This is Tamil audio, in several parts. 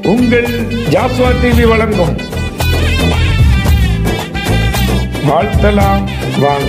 உங்கள் ஜாஸ்வா டிவி வழங்கும் வாழ்த்தலாம் வாங்க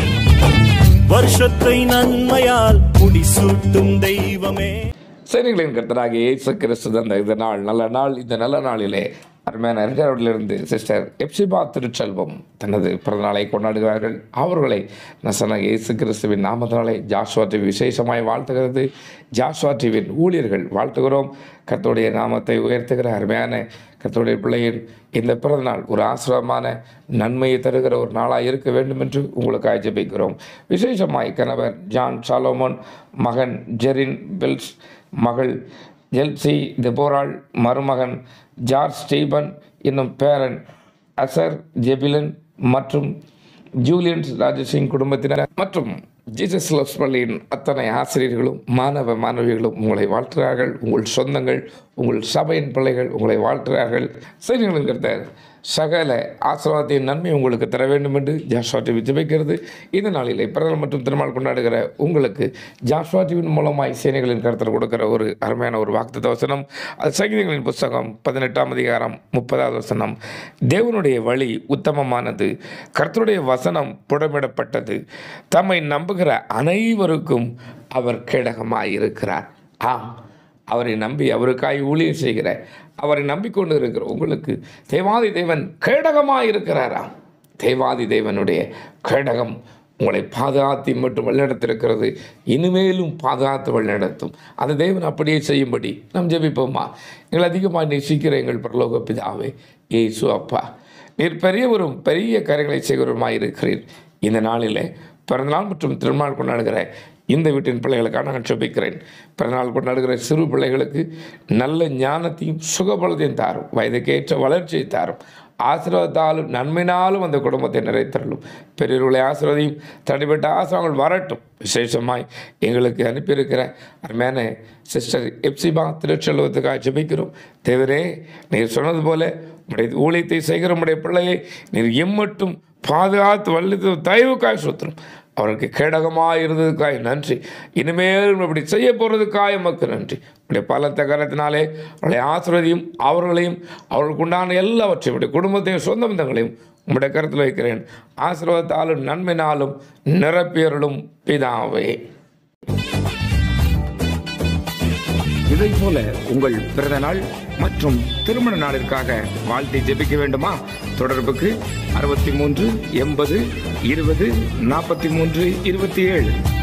வருஷத்தை நன்மையால் முடிசூட்டும் தெய்வமே சரிகளின் கர்த்தராகிய இயேசு கிறிஸ்து தந்த இந்த நாள் நல்ல நாள் இந்த நல்ல நாளிலே அருமையான ரிட்டார்டிலிருந்து சிஸ்டர் எப்சிபா திருச்செல்வம் தனது பிறந்தநாளை கொண்டாடுகிறார்கள் அவர்களை நசன இயேசு கிறிஸ்துவின் நாமத்தினாலே ஜாஸ்வா டிவி விசேஷமாய் வாழ்த்துகிறது ஜாஸ்வா டிவியின் ஊழியர்கள் வாழ்த்துகிறோம் கர்த்தருடைய நாமத்தை உயர்த்துகிற அருமையான கர்த்தருடைய பிள்ளையின் இந்த பிறந்தநாள் ஒரு ஆசிரமமான நன்மையை தருகிற ஒரு நாளாக இருக்க வேண்டும் என்று உங்களுக்காக ஜெபிக்கிறோம் விசேஷமாய் கணவர் ஜான் சாலோமோன் மகன் ஜெரின் பில்ஸ் மகள் ஜெல்சி தெபோராள் மருமகன் ஜார்ஜ் ஸ்டீபன் என்னும் பேரன் அசர் ஜெபிலன் மற்றும் ஜூலியன்ஸ் ராஜசிங் குடும்பத்தினர் மற்றும் ஜீசஸ் லவ்ஸ் பள்ளியின் அத்தனை ஆசிரியர்களும் மாணவ மாணவிகளும் உங்களை வாழ்த்துகிறார்கள் உங்கள் சொந்தங்கள் உங்கள் சபையின் பிள்ளைகள் உங்களை வாழ்த்துகிறார்கள் சரிங்களுங்கிறத சகல ஆசீர்வாதத்தின் நன்மை உங்களுக்கு தர வேண்டும் என்று ஜாஸ்வா டிவி ஜெபிக்கிறது இந்த நாளிலே பிறந்தநாள் மற்றும் திருநாள் கொண்டாடுகிற உங்களுக்கு ஜாஸ்வா டிவியின் மூலமாய் சேனைகளின் கருத்தில் கொடுக்கிற ஒரு அருமையான ஒரு வாக்குத்த வசனம் அது சங்கீதங்களின் புஸ்தகம் பதினெட்டாம் அதிகாரம் முப்பதாவது வசனம் தேவனுடைய வழி உத்தமமானது கர்த்தருடைய வசனம் புடமிடப்பட்டது தம்மை நம்புகிற அனைவருக்கும் அவர் கேடகமாய் இருக்கிறார் ஆம் அவரை நம்பி அவருக்காய் ஊழியம் செய்கிற அவரை நம்பிக்கொண்டு இருக்கிற உங்களுக்கு தேவாதி தேவன் கேடகமாக இருக்கிறாராம் தேவாதி தேவனுடைய கேடகம் உங்களை பாதுகாத்து மட்டும் வழிநடத்திருக்கிறது இனிமேலும் பாதுகாத்து வழிநடத்தும் அந்த தேவன் அப்படியே செய்யும்படி நாம் ஜெபிப்போமா எங்கள் அதிகமாக நேசிக்கிற எங்கள் பரலோக பிதாவே ஏசு அப்பா நீர் பெரியவரும் பெரிய காரியங்களை செய்கிறவருமாய் இருக்கிறீர் இந்த நாளிலே பிறந்தநாள் மற்றும் திருநாள் கொண்டாடுகிற இந்த வீட்டின் பிள்ளைகளுக்காக நான் ஜெபிக்கிறேன் பிறந்தநாள் கொண்டாடுகிற சிறு பிள்ளைகளுக்கு நல்ல ஞானத்தையும் சுகபலத்தையும் தாரும் வயதுக்கேற்ற வளர்ச்சியை தாரும் ஆசீர்வாதத்தாலும் நன்மையினாலும் அந்த குடும்பத்தை நிறைத்தரலும் பெரியவர்களை ஆசீர்வதியும் தடைப்பட்ட ஆசிரமங்கள் வரட்டும் விசேஷமாய் எங்களுக்கு அனுப்பியிருக்கிற அருமையான சிஸ்டர் எப்சிபா திருச்செல்வத்துக்காக ஜெபிக்கிறோம் தேவரே நீர் சொன்னது போல உடைய ஊழியத்தை செய்கிற உடைய பிள்ளையை நீர் எம்மட்டும் பாதுகாத்து வல்லித்து தயவுக்காய் சுத்தரும் அவருக்கு கேடகமாக இருந்ததுக்காய் நன்றி இனிமேல் இப்படி செய்ய போகிறதுக்காய் எமக்கு நன்றி உடைய பலத்த கரத்தினாலே அவர்களை ஆசிர்வதியும் அவர்களையும் அவர்களுக்கு உண்டான எல்லாவற்றையும் உடைய குடும்பத்தையும் சொந்த பந்தங்களையும் உங்களுடைய கருத்தில் வைக்கிறேன் ஆசீர்வாதத்தாலும் நன்மைனாலும் நிரப்பியருளும் பிதாவே இதை போல உங்கள் பிறந்த நாள் மற்றும் திருமண நாளிற்காக வாழ்த்தை ஜெபிக்க வேண்டுமா தொடர்புக்கு அறுபத்தி மூன்று எண்பது இருபது நாற்பத்தி மூன்று இருபத்தி ஏழு